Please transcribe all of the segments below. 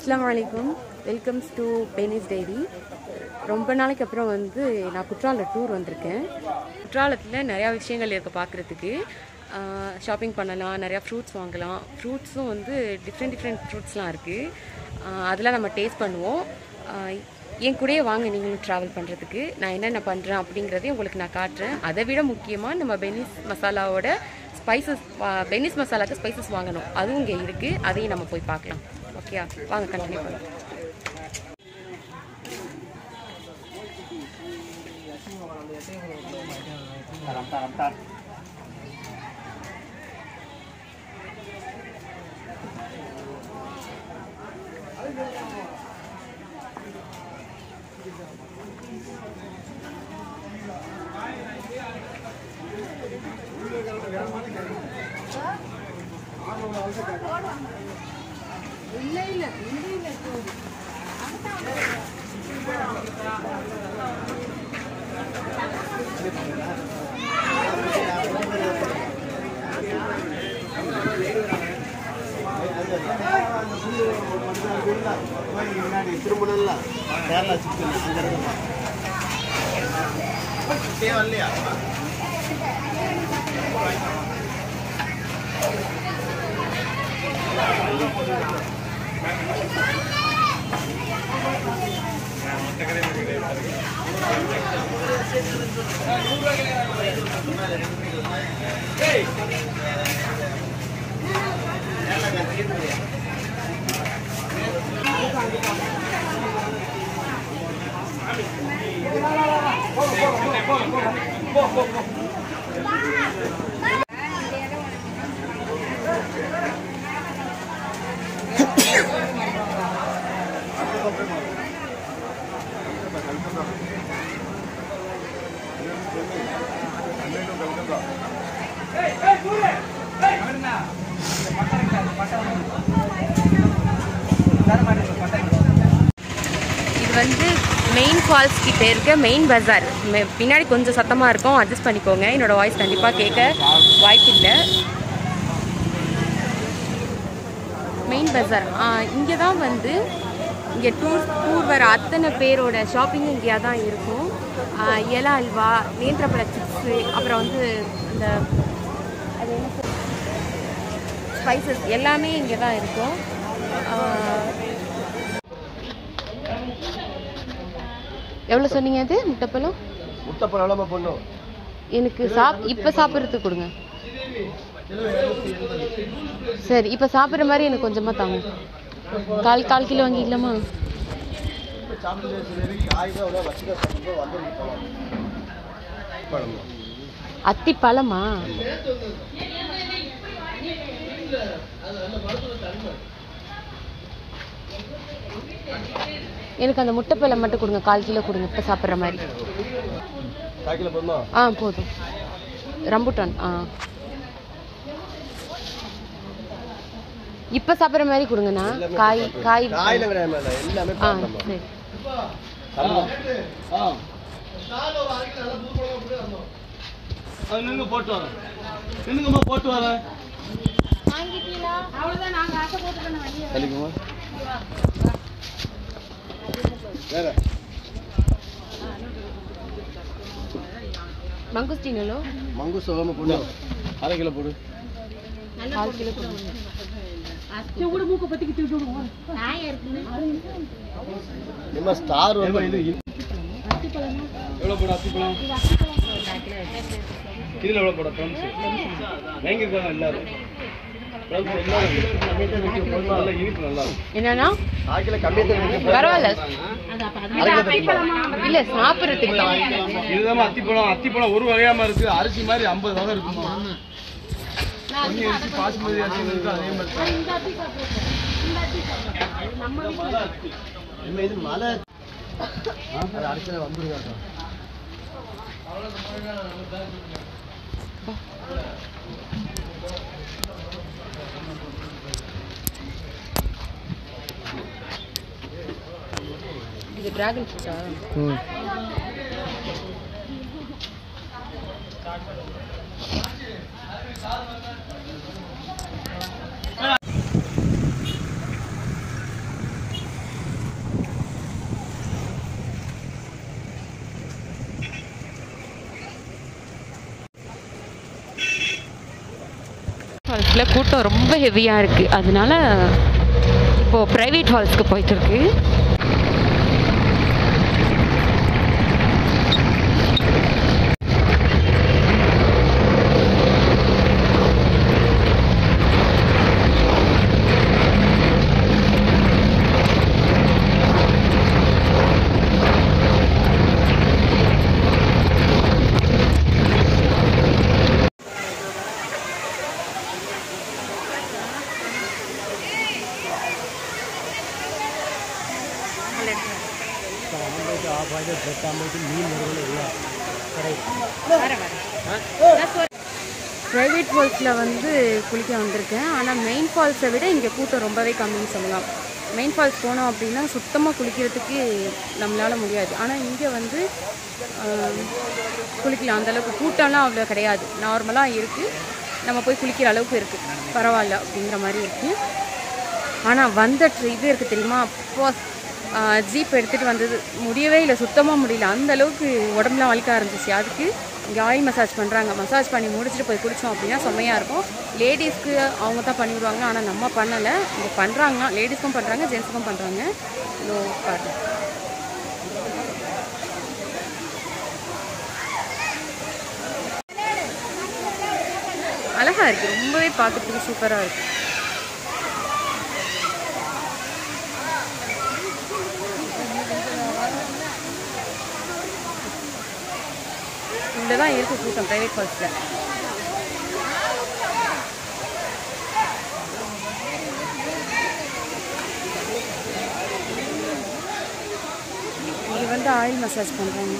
அஸ்ஸலாமு அலைக்கும் welcomes to penis diary ரொம்ப நாளைக்கு அப்புறம் வந்து நான் குற்றால டூர் வந்திருக்கேன் குற்றாலத்தில் நிறையா விஷயங்கள் இருக்குது பார்க்குறதுக்கு ஷாப்பிங் பண்ணலாம் நிறையா ஃப்ரூட்ஸ் வாங்கலாம் ஃப்ரூட்ஸும் வந்து டிஃப்ரெண்ட் டிஃப்ரெண்ட் ஃப்ரூட்ஸ்லாம் இருக்குது அதெல்லாம் நம்ம டேஸ்ட் பண்ணுவோம் ஆஹ் என் கூடயே வாங்க நீங்களும் ட்ராவல் பண்ணுறதுக்கு நான் என்னென்ன பண்ணுறேன் அப்படிங்கிறதையும் உங்களுக்கு நான் காட்டுறேன் அதை விட முக்கியமாக நம்ம பெனிஸ் மசாலாவோட ஸ்பைசஸ் பெனிஸ் மசாலாக்கு ஸ்பைசஸ் வாங்கணும் அதுவும் இங்கே இருக்குது அதையும் நம்ம போய் பார்க்கலாம் ஓகே வாங்க கண்டினியூ பண்ணலாம் திரும்பணும்ல கேரளா சிக்கன் அங்க இருக்குமா வரலையா இது வந்து மெயின் ஃபால்ஸ் கிட்ட இருக்க மெயின் பஜார் மெ- பின்னாடி கொஞ்சம் சத்தமாக இருக்கும் அட்ஜஸ்ட் பண்ணிக்கோங்க என்னோட வாய்ஸ் கண்டிப்பாக கேட்க வாய்ப்பு இல்லை மெயின் பஜார் இங்கே தான் வந்து இங்கே டூர் டூர் வர அத்தனை பேரோட ஷாப்பிங்கும் இங்கேயா தான் இருக்கும் ஆ, இலை அல்வா நேந்திரப்பழ சிப்ஸு அப்புறம் வந்து இந்த அது என்ன ஸ்பைசஸ் எல்லாமே இங்கே தான் இருக்கும் ஆ, எவ்வளோ சொன்னீங்க அது முட்டைப்பழம் முட்டை பழம் பண்ணும் எனக்கு சாப் இப்போ சாப்பிட்றதுக்கு கொடுங்க சரி இப்போ சாப்பிட்ற மாதிரி எனக்கு கொஞ்சமாக தாங்க கால் கால் கிலோ வாங்கிக்கலாமா சாப்பிட்டு காய் தான் வச்சுக்க சாப்பிட்டு வந்து பழமா அத்தி பழமா எனக்கு அந்த முட்டைப்பழம் மட்டும் கொடுங்க கால் கிலோ கொடுங்க இப்போ சாப்பிட்ற மாதிரி காய்க்கில போதுமா ஆ போதும் ரம்புட்டான் ஆ இப்போ சாப்பிட்ற மாதிரி கொடுங்கண்ணா காய் காய் காயில கிடையாது மேடம் எல்லாமே ஆ பழம் சரி அது நின்று போட்டு வரேன் நின்னுங்கம்மா போட்டு வரேன் கழிக்குமா வேற மங்குஸ்டினோ மங்கு சோகமா போடு அரை கிலோ போடு கால் கிலோ கொடுங்க நம்ம ஸ்டார் வந்து இது எவ்வளோ போட அத்திப்பழம் இதில் எவ்வளோ போட ப்ளம்ஸ் வாங்கியிருக்காங்க எல்லாரும் ப்ளம்ஸ் எல்லாரும் நல்லா இனிப்பு நல்லா இருக்கும் என்னன்னா கால் கிலோ கம்மியாக பரவாயில்ல இல்ல சாப்பிட்றதுக்கு தான் இதுதான் அத்திப்பழம் அத்திப்பழம் ஒரு வகையாம இருக்கு அரிசி மாதிரி ஐம்பது வகை இருக்குமா பொன்னி அரிசி பாசுமதி அரிசி இருக்கு அதே மாதிரி நம்ம இது மலை அது அடிச்சல வந்துருங்க இது டிராகன் ஃப்ரூட்டா ம் ஃபால்ஸில் கூட்டம் ரொம்ப ஹெவியாக இருக்குது அதனால இப்போது ப்ரைவேட் ஃபால்ஸ்க்கு போயிட்டுருக்கு ப்ரைவேட் ஃபால்ஸில் வந்து குளிக்க வந்திருக்கேன் ஆனால் மெயின் ஃபால்ஸை விட இங்கே கூட்டம் ரொம்பவே கம்மின்னு சொல்லலாம் மெயின் ஃபால்ஸ் போனோம் அப்படின்னா சுத்தமாக குளிக்கிறதுக்கு நம்மளால் முடியாது ஆனால் இங்கே வந்து ஆஹ், குளிக்கலாம் அந்தளவுக்கு கூட்டம்லாம் அவ்வளோ கிடையாது நார்மலாக இருக்குது நம்ம போய் குளிக்கிற அளவுக்கு இருக்குது பரவாயில்ல அப்படிங்கிற மாதிரி இருக்குது ஆனால் வந்த ட்ரி- இது இருக்குது தெரியுமா அப்போ ஜீப் எடுத்துகிட்டு வந்தது முடியவே இல்லை சுத்தமாக முடியல அந்த அளவுக்கு உடம்புலாம் வலிக்க ஆரம்பிச்சிச்சு அதுக்கு இங்கே ஆயில் மசாஜ் பண்ணுறாங்க மசாஜ் பண்ணி முடிச்சுட்டு போய் குடித்தோம் அப்படின்னா செம்மையாக இருக்கும் லேடிஸ்க்கு அவங்க தான் பண்ணி விடுவாங்க ஆனால் நம்ம பண்ணலை இங்கே பண்ணுறாங்க லேடிஸ்க்கும் பண்ணுறாங்க ஜென்ஸுக்கும் பண்ணுறாங்க இதோ பாருங்க அழகாக இருக்குது ரொம்பவே பார்க்கறதுக்கு சூப்பராக இருக்குது இவ்வளோ தான் இருக்குது கூட்டம் ப்ரைவேட் ஃபால்ஸில் இது வந்து ஆயில் மசாஜ் பண்ணுறாங்க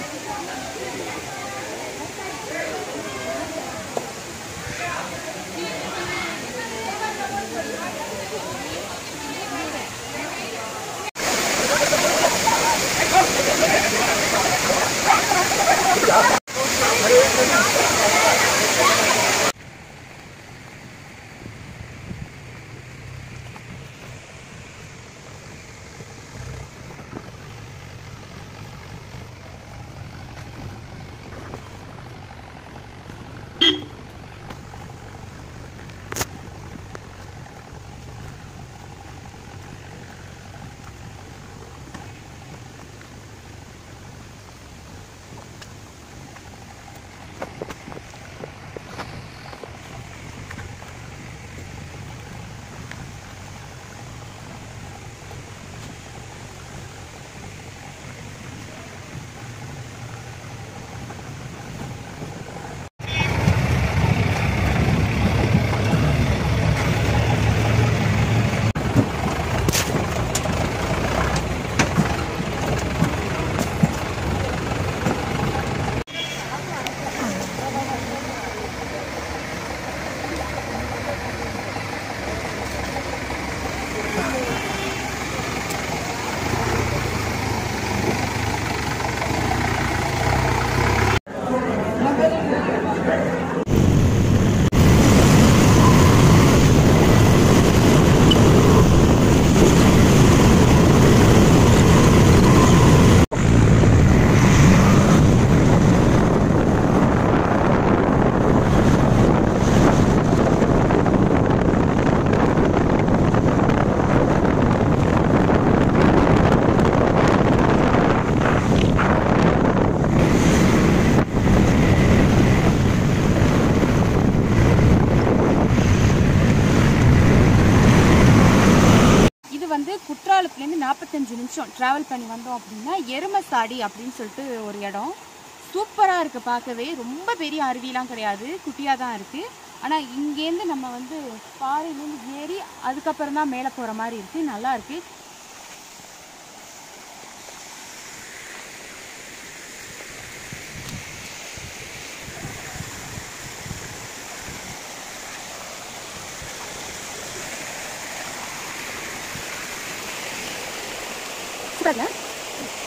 இது வந்து குற்றாலத்துலேருந்து நாற்பத்தஞ்சு நிமிஷம் ட்ராவல் பண்ணி வந்தோம் அப்படின்னா எருமசாடி அப்படின்னு சொல்லிட்டு ஒரு இடம் சூப்பராக இருக்குது பார்க்கவே ரொம்ப பெரிய அருவிலாம் கிடையாது குட்டியாக தான் இருக்குது ஆனால் இங்கேருந்து நம்ம வந்து பாறையிலேருந்து ஏறி அதுக்கப்புறம் தான் மேலே போகிற மாதிரி இருக்குது நல்லா இருக்குது சூப்பர்ல